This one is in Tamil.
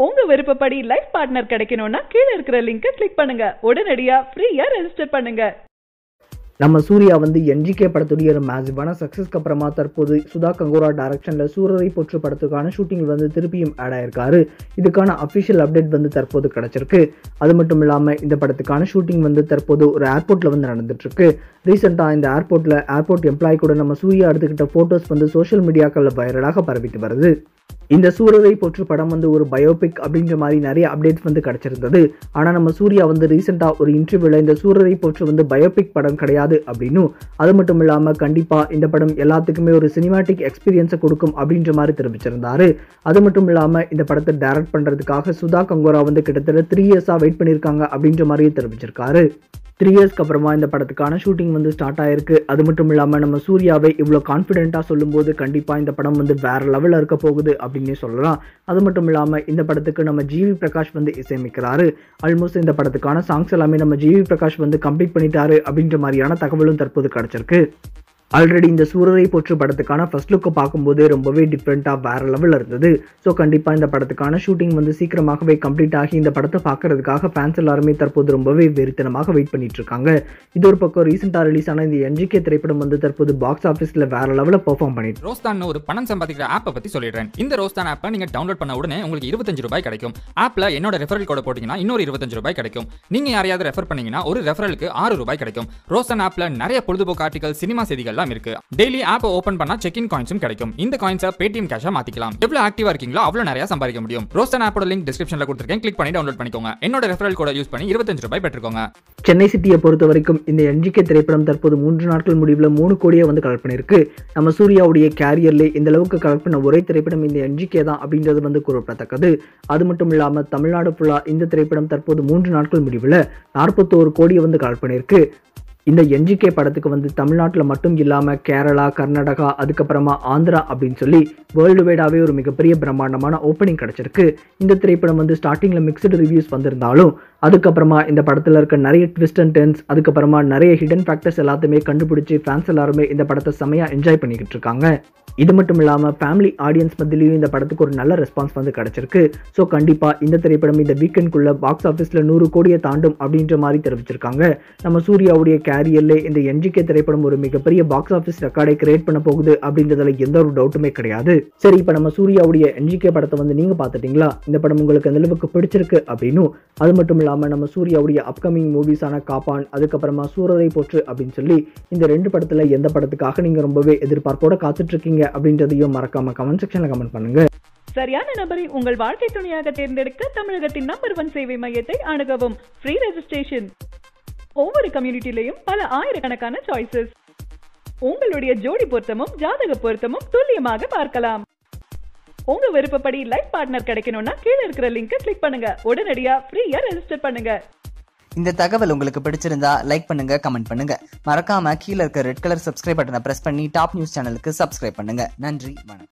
உங்க விருப்பப்படி லைஃப் பார்ட்னர் கிடைக்கணும்னா கீழே இருக்கிற லிங்கை கிளிக் பண்ணுங்க உடனடியா ஃப்ரீயா ரெஜிஸ்டர் பண்ணுங்க நம்ம சூர்யா வந்து என்ஜிகே படத்துடைய ஒரு மேசிவான சக்ஸஸ்க்கு அப்புறமா தற்போது சுதா கங்கோரா டைரக்ஷனில் சூரரை போற்று படத்துக்கான ஷூட்டிங் வந்து திருப்பியும் ஆட் ஆயிருக்காரு இதுக்கான அஃபிஷியல் அப்டேட் வந்து தற்போது கிடச்சிருக்கு அது மட்டும் இல்லாமல் இந்த படத்துக்கான ஷூட்டிங் வந்து தற்போது ஒரு ஏர்போர்ட்டில் வந்து நடந்துட்டு இருக்கு ரீசெண்டாக இந்த ஏர்போர்ட்டில் ஏர்போர்ட் எம்ப்ளாயி கூட நம்ம சூர்யா எடுத்துக்கிட்ட ஃபோட்டோஸ் வந்து சோஷியல் மீடியாக்களில் வைரலாக பரவிட்டு வருது இந்த சூரரை போற்று படம் வந்து ஒரு பயோபிக் அப்படின்ற மாதிரி நிறைய அப்டேட்ஸ் வந்து கிடச்சிருந்தது ஆனால் நம்ம சூர்யா வந்து ரீசெண்டாக ஒரு இன்டர்வியூவில் இந்த சூரரை போற்று வந்து பயோபிக் படம் கிடையாது அப்படின்னும் அது மட்டும் இல்லாமல் கண்டிப்பாக இந்த படம் எல்லாத்துக்குமே ஒரு சினிமாட்டிக் எக்ஸ்பீரியன்ஸை கொடுக்கும் அப்படின்ற மாதிரி தெரிவிச்சிருந்தாரு அது மட்டும் இல்லாமல் இந்த படத்தை டைரக்ட் பண்ணுறதுக்காக சுதா கங்கோரா வந்து கிட்டத்தட்ட த்ரீ இயர்ஸாக வெயிட் பண்ணியிருக்காங்க அப்படின்ற மாதிரியே தெரிவிச்சிருக்காரு த்ரீ இயர்ஸ்க்கு அப்புறமா இந்த படத்துக்கான ஷூட்டிங் வந்து ஸ்டார்ட் ஆயிருக்கு அது மட்டும் இல்லாமல் நம்ம சூர்யாவை இவ்வளோ கான்ஃபிடென்ட்டாக சொல்லும்போது கண்டிப்பாக இந்த படம் வந்து வேற லெவலில் இருக்க போகுது அப்படின்னே சொல்லலாம் அது மட்டும் இல்லாமல் இந்த படத்துக்கு நம்ம ஜிவி பிரகாஷ் வந்து இசையமைக்கிறாரு ஆல்மோஸ்ட் இந்த படத்துக்கான சாங்ஸ் எல்லாமே நம்ம ஜிவி பிரகாஷ் வந்து கம்ப்ளீட் பண்ணிட்டாரு அப்படின்ற மாதிரியான தகவலும் தற்போது கிடச்சிருக்கு ஆல்ரெடி இந்த சூரரை போற்று படத்துக்கான ஃபர்ஸ்ட் லுக்கை பார்க்கும்போதே ரொம்பவே டிஃப்ரெண்ட்டாக வேறு லெவலில் இருந்தது ஸோ கண்டிப்பாக இந்த படத்துக்கான ஷூட்டிங் வந்து சீக்கிரமாகவே கம்ப்ளீட் ஆகி இந்த படத்தை பார்க்கறதுக்காக ஃபேன்ஸ் எல்லாருமே தற்போது ரொம்பவே வெறித்தனமாக வெயிட் பண்ணிட்டு இருக்காங்க இது ஒரு பக்கம் ரீசெண்டாக ரிலீஸ் ஆன இந்த என்ஜிகே திரைப்படம் வந்து தற்போது பாக்ஸ் ஆஃபீஸில் வேறு லெவலில் பெர்ஃபார்ம் பண்ணிட்டு ரோஸ்தான் ஒரு பணம் சம்பாதிக்கிற ஆப்பை பத்தி சொல்லிடுறேன் இந்த ரோஸ்தான் ஆப்பை நீங்க டவுன்லோட் பண்ண உடனே உங்களுக்கு இருபத்தஞ்சு ரூபாய் கிடைக்கும் ஆப்ல என்னோட ரெஃபரல் கோட போட்டீங்கன்னா இன்னொரு இருபத்தஞ்சு ரூபாய் கிடைக்கும் நீங்க யாரையாவது ரெஃபர் பண்ணீங்கன்னா ஒரு ரெஃபரலுக்கு ஆறு ரூபாய் கிடைக்கும் ரோஸ்தான் ஆப்ல நிறைய பொழுதுபோக்கு ஆர்டிகல் சினிமா செய்திகள்லாம் இருக்கு டெய்லி ஆப் ஓபன் பண்ணா செக் இன் காயின்ஸும் கிடைக்கும் இந்த காயின்ஸை பேடிஎம் கேஷா மாத்திக்கலாம் எவ்வளவு ஆக்டிவா இருக்கீங்களோ அவ்வளவு நிறைய சம்பாதிக்க முடியும் ரோஸ்தான் ஆப்போட லிங்க் டிஸ்கிரிப்ஷன்ல கொடுத்துருக்கேன் கிளிக் பண்ணி டவுன்லோட் பண்ணிக்கோங்க என்னோட ரெஃபரல் கோட யூஸ் பண்ணி இருபத்தஞ்சு ரூபாய் பெற்றுக்கோங்க சென்னை சிட்டியை பொறுத்த வரைக்கும் இந்த என்ஜிகே திரைப்படம் தற்போது மூன்று நாட்கள் முடிவில் மூணு கோடியை வந்து கலெக்ட் பண்ணியிருக்கு நம்ம சூர்யாவுடைய கேரியர்ல இந்த அளவுக்கு கலெக்ட் பண்ண ஒரே திரைப்படம் இந்த என்ஜிகே தான் அப்படின்றது வந்து குறிப்பிடத்தக்கது அது மட்டும் இல்லாமல் தமிழ்நாடு ஃபுல்லாக இந்த திரைப்படம் தற்போது மூன்று நாட்கள் முடிவில் நாற்பத்தோரு கோடியை வந்து கலெக்ட் பண்ணியிருக்கு இந்த என்ஜிகே படத்துக்கு வந்து தமிழ்நாட்டில் மட்டும் இல்லாமல் கேரளா கர்நாடகா அதுக்கப்புறமா ஆந்திரா அப்படின்னு சொல்லி வேர்ல்டு வைடாகவே ஒரு மிகப்பெரிய பிரம்மாண்டமான ஓப்பனிங் கிடச்சிருக்கு இந்த திரைப்படம் வந்து ஸ்டார்டிங்கில் மிக்சடு ரிவ்யூஸ் வந்திருந்தாலும் அதுக்கப்புறமா இந்த படத்தில் இருக்க நிறைய ட்விஸ்ட் அண்ட் டென்ஸ் அதுக்கப்புறமா நிறைய ஹிடன் ஃபேக்டர்ஸ் எல்லாத்தையுமே கண்டுபிடிச்சி ஃபேன்ஸ் எல்லாருமே இந்த படத்தை செமையாக என்ஜாய் பண்ணிக்கிட்டு இருக்காங்க இது மட்டும் இல்லாமல் ஃபேமிலி ஆடியன்ஸ் மத்தியிலையும் இந்த படத்துக்கு ஒரு நல்ல ரெஸ்பான்ஸ் வந்து கிடச்சிருக்கு ஸோ கண்டிப்பாக இந்த திரைப்படம் இந்த வீக்கெண்ட்குள்ளே பாக்ஸ் ஆஃபீஸில் நூறு கோடியை தாண்டும் அப்படின்ற மாதிரி தெரிவிச்சிருக்காங்க நம்ம சூர்யாவுடைய கேரியர்ல இந்த என்ஜிகே திரைப்படம் ஒரு மிகப்பெரிய பாக்ஸ் ஆஃபீஸ் ரெக்கார்டை கிரியேட் பண்ண போகுது அப்படின்றதுல எந்த ஒரு டவுட்டுமே கிடையாது சரி இப்போ நம்ம சூர்யாவுடைய என்ஜிகே படத்தை வந்து நீங்கள் பார்த்துட்டீங்களா இந்த படம் உங்களுக்கு எந்த அளவுக்கு பிடிச்சிருக்கு அப்படின்னும் அது மட்டும் இல்லாமல் நம்ம சூர்யாவுடைய அப்கமிங் மூவிஸான காப்பான் அதுக்கப்புறமா சூரரை போற்று அப்படின்னு சொல்லி இந்த ரெண்டு படத்தில் எந்த படத்துக்காக நீங்கள் ரொம்பவே எதிர்பார்ப்போட காத்துட்டு இருக்கீங்க அப்படின்றதையும் மறக்காம கமெண்ட் செக்ஷனில் கமெண்ட் பண்ணுங்க சரியான நபரை உங்கள் வாழ்க்கை துணையாக தேர்ந்தெடுக்க தமிழகத்தின் நம்பர் ஒன் சேவை மையத்தை அணுகவும் ஃப்ரீ ரெஜிஸ்ட்ரேஷன் ஒவ்வொரு கம்யூனிட்டிலையும் பல ஆயிரக்கணக்கான சாய்ஸஸ் உங்களுடைய ஜோடி பொருத்தமும் ஜாதக பொருத்தமும் துல்லியமாக பார்க்கலாம் உங்க விருப்பப்படி லைஃப் பார்ட்னர் கிடைக்கணும்னா கீழே இருக்கிற லிங்கை கிளிக் பண்ணுங்க உடனடியா ஃப்ரீயா ரெஜிஸ்டர் பண்ணுங்க இந்த தகவல் உங்களுக்கு பிடிச்சிருந்தா லைக் பண்ணுங்க கமெண்ட் பண்ணுங்க மறக்காம கீழே இருக்க ரெட் கலர் சப்ஸ்கிரைப் பட்டனை பிரஸ் பண்ணி டாப் நியூஸ் சேனலுக்கு சப்ஸ்கிரைப் பண்ணுங்க நன்றி வணக்கம்